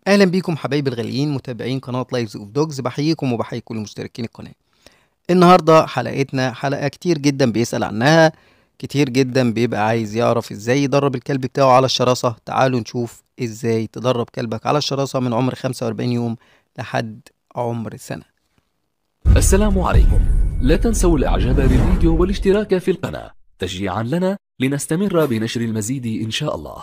اهلا بيكم حبايبي الغاليين متابعين قناه لايفز اوف دوجز بحييكم وبحيي كل مشتركين القناه النهارده حلقتنا حلقه كتير جدا بيسال عنها كتير جدا بيبقى عايز يعرف ازاي يدرب الكلب بتاعه على الشراسه تعالوا نشوف ازاي تدرب كلبك على الشراسه من عمر 45 يوم لحد عمر سنه السلام عليكم لا تنسوا الاعجاب بالفيديو والاشتراك في القناة تشجيعا لنا لنستمر بنشر المزيد ان شاء الله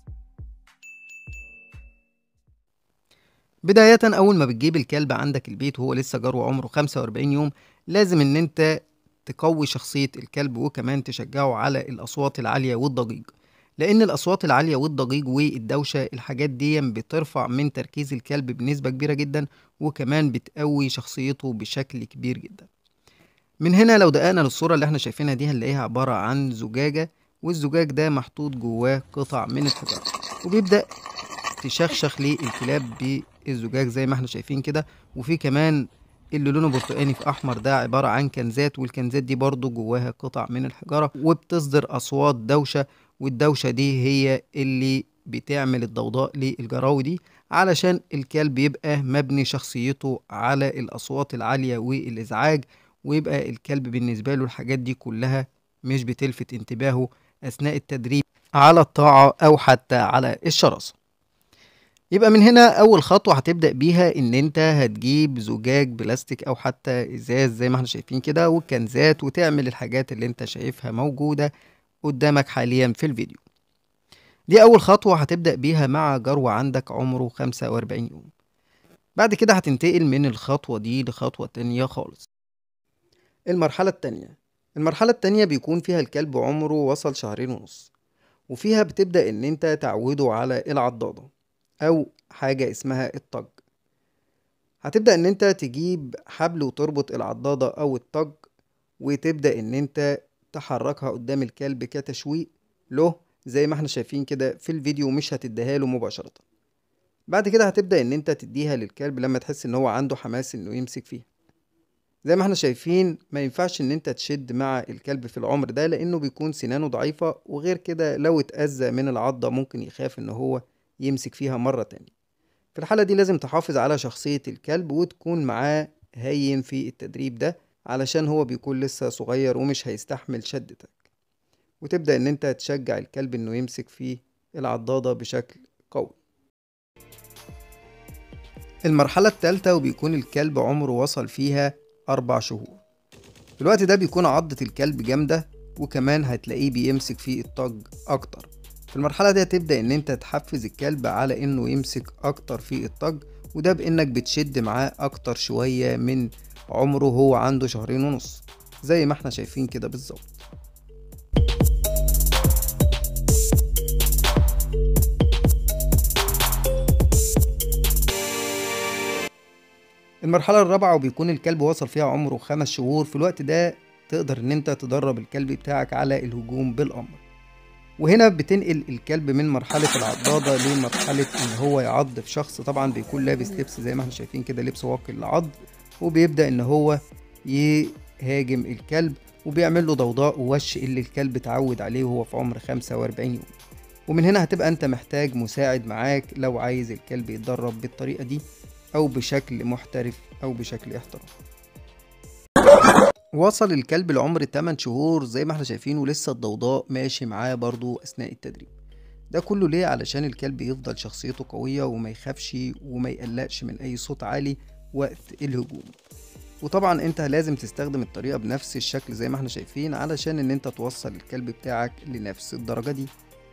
بداية أول ما بتجيب الكلب عندك البيت وهو لسه جرو عمره 45 يوم لازم إن أنت تقوي شخصية الكلب وكمان تشجعه على الأصوات العالية والضجيج لأن الأصوات العالية والضجيج والدوشة الحاجات دي بترفع من تركيز الكلب بنسبة كبيرة جدا وكمان بتقوي شخصيته بشكل كبير جدا من هنا لو دققنا للصورة اللي احنا شايفينها دي هنلاقيها عبارة عن زجاجة والزجاج ده محطوط جواه قطع من الحجارة وبيبدأ تشخشخ للكلاب بالزجاج زي ما احنا شايفين كده وفي كمان اللي لونه برتقاني في احمر ده عباره عن كنزات والكنزات دي برضو جواها قطع من الحجاره وبتصدر اصوات دوشه والدوشه دي هي اللي بتعمل الضوضاء للجراوي دي علشان الكلب يبقى مبني شخصيته على الاصوات العاليه والازعاج ويبقى الكلب بالنسبه له الحاجات دي كلها مش بتلفت انتباهه اثناء التدريب على الطاعه او حتى على الشراسه يبقى من هنا اول خطوه هتبدا بيها ان انت هتجيب زجاج بلاستيك او حتى ازاز زي ما احنا شايفين كده وكنزات وتعمل الحاجات اللي انت شايفها موجوده قدامك حاليا في الفيديو دي اول خطوه هتبدا بيها مع جرو عندك عمره 45 يوم بعد كده هتنتقل من الخطوه دي لخطوه تانية خالص المرحله التانية المرحله التانية بيكون فيها الكلب عمره وصل شهرين ونص وفيها بتبدا ان انت تعوده على العضاضه او حاجة اسمها الطج هتبدأ ان انت تجيب حبل وتربط العضادة او الطج وتبدأ ان انت تحركها قدام الكلب كتشويق له زي ما احنا شايفين كده في الفيديو مش هتديها له مباشرة بعد كده هتبدأ ان انت تديها للكلب لما تحس ان هو عنده حماس انه يمسك فيها زي ما احنا شايفين ما ينفعش ان انت تشد مع الكلب في العمر ده لانه بيكون سنانه ضعيفة وغير كده لو اتأذى من العضة ممكن يخاف ان هو يمسك فيها مرة تانية في الحالة دي لازم تحافظ على شخصية الكلب وتكون معاه هين في التدريب ده علشان هو بيكون لسه صغير ومش هيستحمل شدتك وتبدأ ان انت تشجع الكلب انه يمسك في العضادة بشكل قوي المرحلة التالتة وبيكون الكلب عمره وصل فيها أربع شهور في الوقت ده بيكون عضة الكلب جامدة وكمان هتلاقيه بيمسك في الطج أكتر في المرحلة دي هتبدأ إن أنت تحفز الكلب على إنه يمسك أكتر في الطج وده بإنك بتشد معاه أكتر شوية من عمره هو عنده شهرين ونص زي ما احنا شايفين كده بالظبط المرحلة الرابعة وبيكون الكلب وصل فيها عمره خمس شهور في الوقت ده تقدر إن أنت تدرب الكلب بتاعك على الهجوم بالأمر وهنا بتنقل الكلب من مرحلة العضاضة لمرحلة إن هو يعض في شخص طبعا بيكون لابس لبس زي ما احنا شايفين كده لبس واقي للعض وبيبدأ إن هو يهاجم الكلب وبيعمل له ضوضاء ووش اللي الكلب اتعود عليه وهو في عمر 45 يوم ومن هنا هتبقى انت محتاج مساعد معاك لو عايز الكلب يتدرب بالطريقة دي أو بشكل محترف أو بشكل احترافي وصل الكلب لعمر 8 شهور زي ما احنا شايفين ولسه الضوضاء ماشي معاه برضو أثناء التدريب ده كله ليه علشان الكلب يفضل شخصيته قوية وما يخافش وما يقلقش من أي صوت عالي وقت الهجوم وطبعا انت لازم تستخدم الطريقة بنفس الشكل زي ما احنا شايفين علشان ان انت توصل الكلب بتاعك لنفس الدرجة دي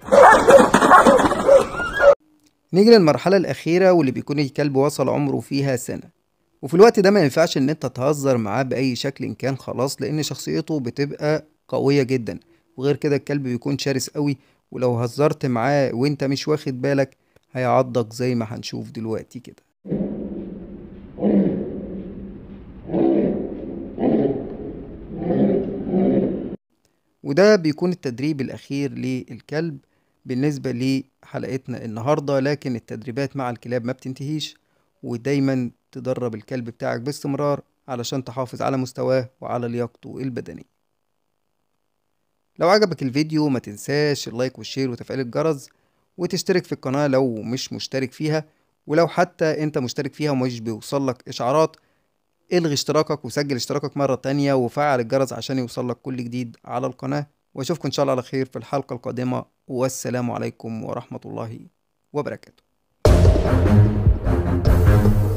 نيجي للمرحلة الأخيرة واللي بيكون الكلب وصل عمره فيها سنة وفي الوقت ده ما ينفعش ان انت تهزر معاه بأي شكل إن كان خلاص لأن شخصيته بتبقى قوية جدا وغير كده الكلب بيكون شرس قوي ولو هزرت معاه وانت مش واخد بالك هيعضك زي ما هنشوف دلوقتي كده وده بيكون التدريب الأخير للكلب بالنسبة لحلقتنا النهاردة لكن التدريبات مع الكلاب ما بتنتهيش ودايما تدرب الكلب بتاعك باستمرار علشان تحافظ على مستواه وعلى لياقته البدنية لو عجبك الفيديو ما تنساش اللايك والشير وتفعيل الجرس وتشترك في القناة لو مش مشترك فيها ولو حتى انت مشترك فيها ومش بيوصلك اشعارات الغي اشتراكك وسجل اشتراكك مرة تانية وفعل الجرس عشان يوصلك كل جديد على القناة واشوفكم ان شاء الله على خير في الحلقة القادمة والسلام عليكم ورحمة الله وبركاته